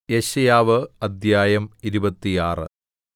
യെശയ്യാവ് അദ്ധ്യായം ഇരുപത്തിയാറ്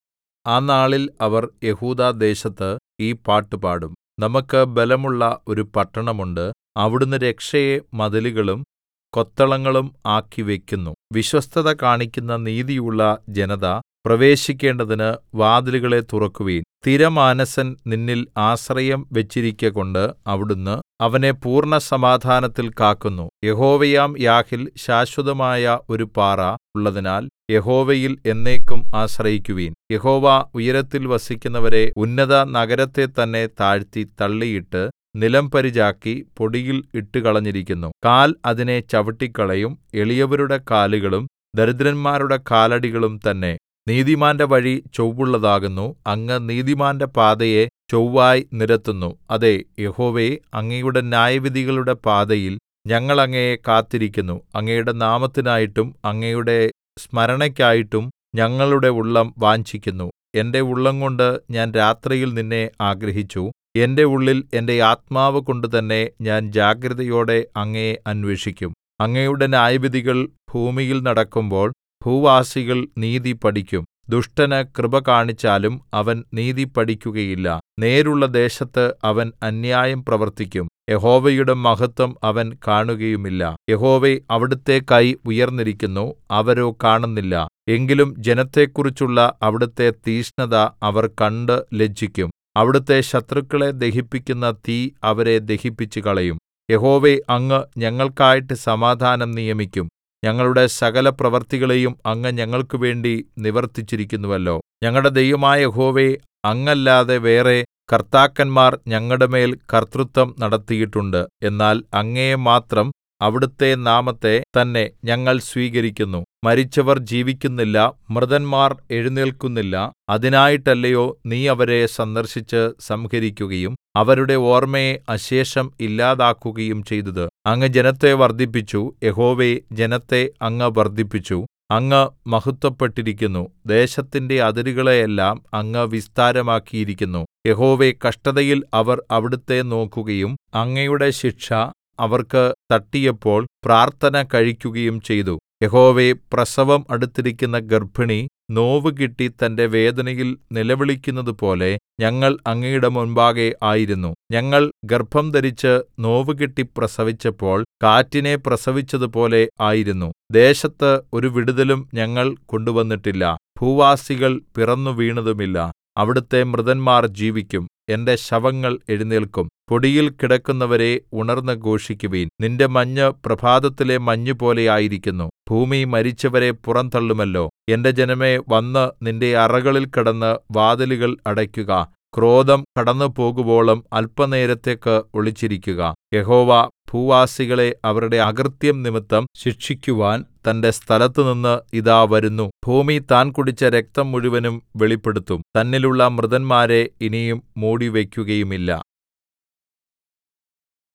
ആ നാളിൽ അവർ യെഹൂദാദേശത്ത് ഈ പാട്ട് പാടും നമുക്ക് ബലമുള്ള ഒരു പട്ടണം ഉണ്ട് അവിടുന്ന് രക്ഷയെ മതിലുകളും കൊത്തളങ്ങളും ആക്കിവെക്കുന്നു വിശ്വസ്തത കാണിക്കുന്ന നീതിയുള്ള ജനത പ്രവേശിക്കേണ്ടതിന് വാതിലുകളെ തുറക്കുവിൻ സ്ഥിരമാനസൻ നിന്നിൽ ആശ്രയം വെച്ചിരിക്കകൊണ്ട് അവിടുന്ന് അവനെ പൂർണ്ണസമാധാനത്തിൽ കാക്കുന്നു യഹോവയാം യാഹിൽ ശാശ്വതമായ ഒരു പാറ ഉള്ളതിനാൽ യഹോവയിൽ എന്നേക്കും ആശ്രയിക്കുവിൻ യഹോവ ഉയരത്തിൽ വസിക്കുന്നവരെ ഉന്നതനഗരത്തെ തന്നെ താഴ്ത്തി തള്ളിയിട്ട് നിലംപരിചാക്കി പൊടിയിൽ ഇട്ടുകളഞ്ഞിരിക്കുന്നു കാൽ അതിനെ ചവിട്ടിക്കളയും എളിയവരുടെ കാലുകളും ദരിദ്രന്മാരുടെ കാലടികളും തന്നെ നീതിമാന്റെ വഴി ചൊവ്വുള്ളതാകുന്നു അങ്ങ് നീതിമാന്റെ പാതയെ ചൊവ്വായി നിരത്തുന്നു അതേ യഹോവേ അങ്ങയുടെ ന്യായവിധികളുടെ പാതയിൽ ഞങ്ങൾ അങ്ങയെ കാത്തിരിക്കുന്നു അങ്ങയുടെ നാമത്തിനായിട്ടും അങ്ങയുടെ സ്മരണയ്ക്കായിട്ടും ഞങ്ങളുടെ ഉള്ളം വാഞ്ഛിക്കുന്നു എന്റെ ഉള്ളംകൊണ്ട് ഞാൻ രാത്രിയിൽ നിന്നെ ആഗ്രഹിച്ചു എന്റെ ഉള്ളിൽ എന്റെ ആത്മാവ് കൊണ്ടുതന്നെ ഞാൻ ജാഗ്രതയോടെ അങ്ങയെ അന്വേഷിക്കും അങ്ങയുടെ ന്യായവിധികൾ ഭൂമിയിൽ നടക്കുമ്പോൾ ഭൂവാസികൾ നീതി പഠിക്കും ദുഷ്ടന് കൃപ കാണിച്ചാലും അവൻ നീതി പഠിക്കുകയില്ല നേരുള്ള ദേശത്ത് അവൻ അന്യായം പ്രവർത്തിക്കും യഹോവയുടെ മഹത്വം അവൻ കാണുകയുമില്ല യഹോവേ അവിടുത്തെ കൈ ഉയർന്നിരിക്കുന്നു അവരോ കാണുന്നില്ല എങ്കിലും ജനത്തെക്കുറിച്ചുള്ള അവിടുത്തെ തീക്ഷ്ണത അവർ കണ്ട് ലജ്ജിക്കും അവിടുത്തെ ശത്രുക്കളെ ദഹിപ്പിക്കുന്ന തീ അവരെ ദഹിപ്പിച്ചുകളയും യഹോവേ അങ്ങ് ഞങ്ങൾക്കായിട്ട് സമാധാനം നിയമിക്കും ഞങ്ങളുടെ സകല പ്രവൃത്തികളെയും അങ്ങ് ഞങ്ങൾക്കുവേണ്ടി നിവർത്തിച്ചിരിക്കുന്നുവല്ലോ ഞങ്ങളുടെ ദൈവമായ യഹോവേ അങ്ങല്ലാതെ വേറെ കർത്താക്കന്മാർ ഞങ്ങളുടെമേൽ കർത്തൃത്വം നടത്തിയിട്ടുണ്ട് എന്നാൽ അങ്ങയെ മാത്രം അവിടുത്തെ നാമത്തെ തന്നെ ഞങ്ങൾ സ്വീകരിക്കുന്നു മരിച്ചവർ ജീവിക്കുന്നില്ല മൃതന്മാർ എഴുന്നേൽക്കുന്നില്ല അതിനായിട്ടല്ലയോ നീ അവരെ സന്ദർശിച്ച് സംഹരിക്കുകയും അവരുടെ ഓർമ്മയെ അശേഷം ഇല്ലാതാക്കുകയും ചെയ്തത് അങ്ങ് ജനത്തെ വർദ്ധിപ്പിച്ചു യഹോവേ ജനത്തെ അങ്ങ് വർദ്ധിപ്പിച്ചു അങ്ങ് മഹത്വപ്പെട്ടിരിക്കുന്നു ദേശത്തിന്റെ അതിരുകളെയെല്ലാം അങ്ങ് വിസ്താരമാക്കിയിരിക്കുന്നു യഹോവേ കഷ്ടതയിൽ അവർ അവിടുത്തെ നോക്കുകയും അങ്ങയുടെ ശിക്ഷ അവർക്ക് തട്ടിയപ്പോൾ പ്രാർത്ഥന കഴിക്കുകയും ചെയ്തു യഹോവേ പ്രസവം അടുത്തിരിക്കുന്ന ഗർഭിണി നോവുകിട്ടി തന്റെ വേദനയിൽ നിലവിളിക്കുന്നതുപോലെ ഞങ്ങൾ അങ്ങയുടെ മുൻപാകെ ആയിരുന്നു ഞങ്ങൾ ഗർഭംധരിച്ച് നോവുകിട്ടി പ്രസവിച്ചപ്പോൾ കാറ്റിനെ പ്രസവിച്ചതുപോലെ ആയിരുന്നു ദേശത്ത് ഒരു വിടുതലും ഞങ്ങൾ കൊണ്ടുവന്നിട്ടില്ല ഭൂവാസികൾ പിറന്നു വീണതുമില്ല അവിടുത്തെ മൃതന്മാർ ജീവിക്കും എന്റെ ശവങ്ങൾ എഴുന്നേല്ക്കും പൊടിയിൽ കിടക്കുന്നവരെ ഉണർന്ന് ഘോഷിക്കുവിൻ നിന്റെ മഞ്ഞ് പ്രഭാതത്തിലെ മഞ്ഞുപോലെ ആയിരിക്കുന്നു ഭൂമി മരിച്ചവരെ പുറന്തള്ളുമല്ലോ എന്റെ ജനമേ വന്ന് നിന്റെ അറകളിൽ കിടന്ന് വാതിലുകൾ അടയ്ക്കുക ക്രോധം കടന്നുപോകുവോളം അല്പനേരത്തേക്ക് ഒളിച്ചിരിക്കുക യഹോവ ഭൂവാസികളെ അവരുടെ അകൃത്യം നിമിത്തം ശിക്ഷിക്കുവാൻ തന്റെ സ്ഥലത്തുനിന്ന് ഇതാ വരുന്നു ഭൂമി താൻ കുടിച്ച രക്തം മുഴുവനും വെളിപ്പെടുത്തും തന്നിലുള്ള മൃതന്മാരെ ഇനിയും മൂടിവയ്ക്കുകയുമില്ല